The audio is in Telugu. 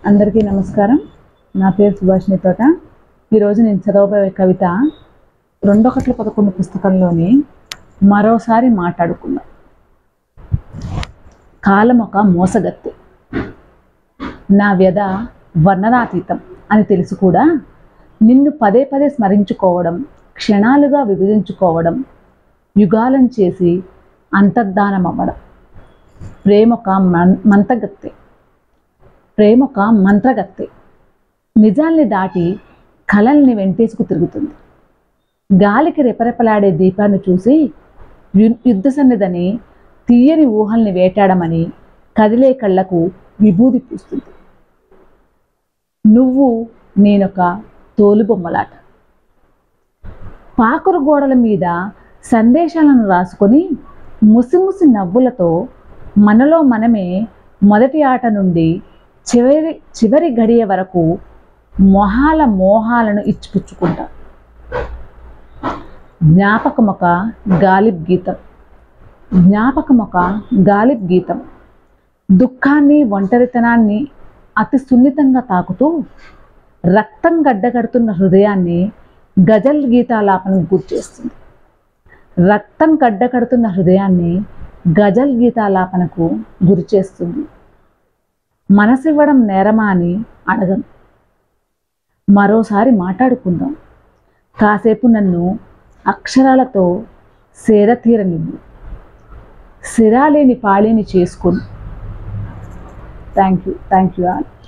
అందరికీ నమస్కారం నా పేరు సుభాషిణి తోట ఈరోజు నేను చదవబోయే కవిత రెండొకట్ల పదకొండు పుస్తకంలోని మరోసారి మాట్లాడుకుందాం కాలం ఒక మోసగత్తె నా వ్యధ వర్ణనాతీతం అని తెలిసి కూడా నిన్ను పదే పదే స్మరించుకోవడం క్షణాలుగా విభజించుకోవడం యుగాలం చేసి అంతర్ధానం అవ్వడం ప్రేమొక మన్ మంతగత్తె ప్రేమొక మంత్రగత్తె నిజాల్ని దాటి కలల్ని వెంటేసుకు తిరుగుతుంది గాలికి రెపరెపలాడే దీపాన్ని చూసి యు- యుద్ధ సన్నిధని తీయని ఊహల్ని వేటాడమని కదిలే కళ్ళకు విభూది పూస్తుంది నువ్వు నేనొక తోలుబొమ్మలాట పాకురు గోడల మీద సందేశాలను రాసుకొని ముసిముసి నవ్వులతో మనలో మనమే మొదటి ఆట నుండి చివరి చివరి గడియ వరకు మొహాల మోహాలను ఇచ్చిపుచ్చుకుంటాం జ్ఞాపకం ఒక గాలిబ్ గీతం జ్ఞాపకం ఒక గాలిబ్ గీతం దుఃఖాన్ని ఒంటరితనాన్ని అతి సున్నితంగా తాకుతూ రక్తం గడ్డగడుతున్న హృదయాన్ని గజల్ గీతాలాపనకు గుర్చేస్తుంది రక్తం గడ్డకడుతున్న హృదయాన్ని గజల్ గీతాలాపనకు గురిచేస్తుంది మనసివ్వడం నేరమా అని అడగం మరోసారి మాట్లాడుకుందాం కాసేపు నన్ను అక్షరాలతో సేదతీరనివ్వు సిరాలేని పాళిని చేసుకుని thank you thank you all